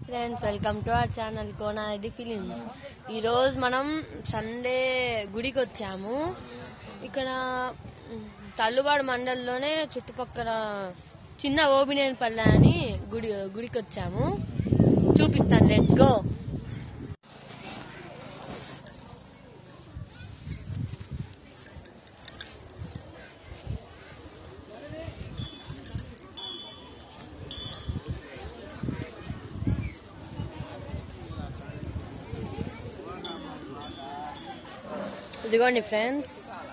Friends welcome to our channel Konareddy films ఈరోజు మనం Sunday గుడికి వచ్చాము ఇక్కడ మ్, తల్లుబాడు మండలంలోనే చుట్టుపక్కల చిన్న ఓబినేనిపల్లె అని గుడి గుడికి వచ్చాము చూపిస్తాను లెట్స్ గో ఇదిగోండి ఫ్రెండ్స్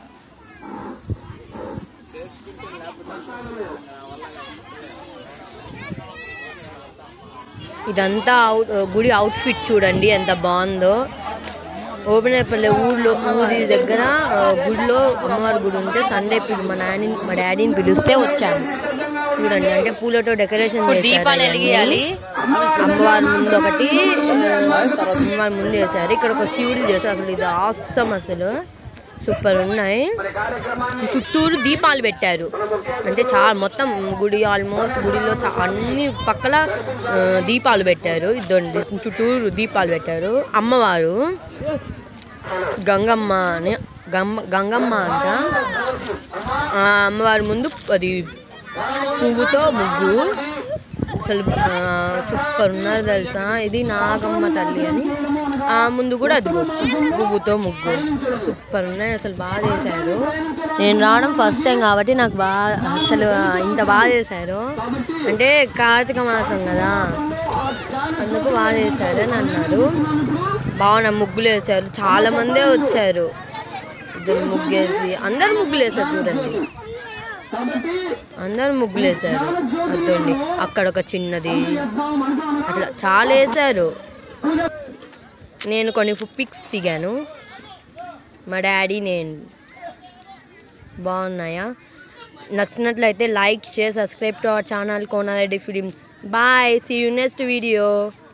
ఇదంతా అవుట్ గుడి అవుట్ ఫిట్ చూడండి ఎంత బాగుందో ఓపెనేపల్లి ఊర్లో ఊరి దగ్గర ఆ, గుడిలో అమ్మవారి గుడి ఉంటే సండే పిలు మా నాని మా డాడీని పిలిస్తే వచ్చాము చూడండి అంటే పూలతో డెకరేషన్ చేశారు ఇవన్నీ. అమ్మవారి ముందు ఒకటి ఆ, అమ్మవారి ముందు చేశారు ఇక్కడ ఒక శివుడు చేశారు అసలు ఇది ఆసం అసలు సూపర్ ఉన్నాయి చుట్టూరు దీపాలు పెట్టారు అంటే చాలా మొత్తం గుడి ఆల్మోస్ట్ గుడిలో చా అన్ని పక్కల ఆ, దీపాలు పెట్టారు ఇదండి చుట్టూరు దీపాలు పెట్టారు అమ్మవారు గంగమ్మ అని గమ్మ గంగమ్మ అంట ఆ అమ్మవారి ముందు అది పువ్వుతో ముగ్గు అసలు ఆ, సూపర్ ఉన్నారు తెలుసా ఇది నాగమ్మ తల్లి అని ఆ ముందు కూడా అదిగో పువ్వుతో ముగ్గు సూపర్ ఉన్నాయి అసలు బాగా చేశారు నేను రావడం ఫస్ట్ టైం కాబట్టి నాకు బాగా అసలు ఇంత బాగా చేశారు అంటే కార్తీక మాసం కదా అందుకు బాగా చేశారు అని అన్నారు బాగున్నా ముగ్గులు వేశారు చాలా మందే వచ్చారు ఇద్దరు ముగ్గేసి అందరు ముగ్గులు వేశారు చూడండి అందరు ముగ్గులు వేశారు అదండి అక్కడ ఒక చిన్నది అట్లా చాలా వేశారు నేను కొన్ని పిక్స్ దిగాను మా డాడీ నేను బాగున్నాయా నచ్చినట్లయితే like share subscribe to our channel Konareddy films bye see you next video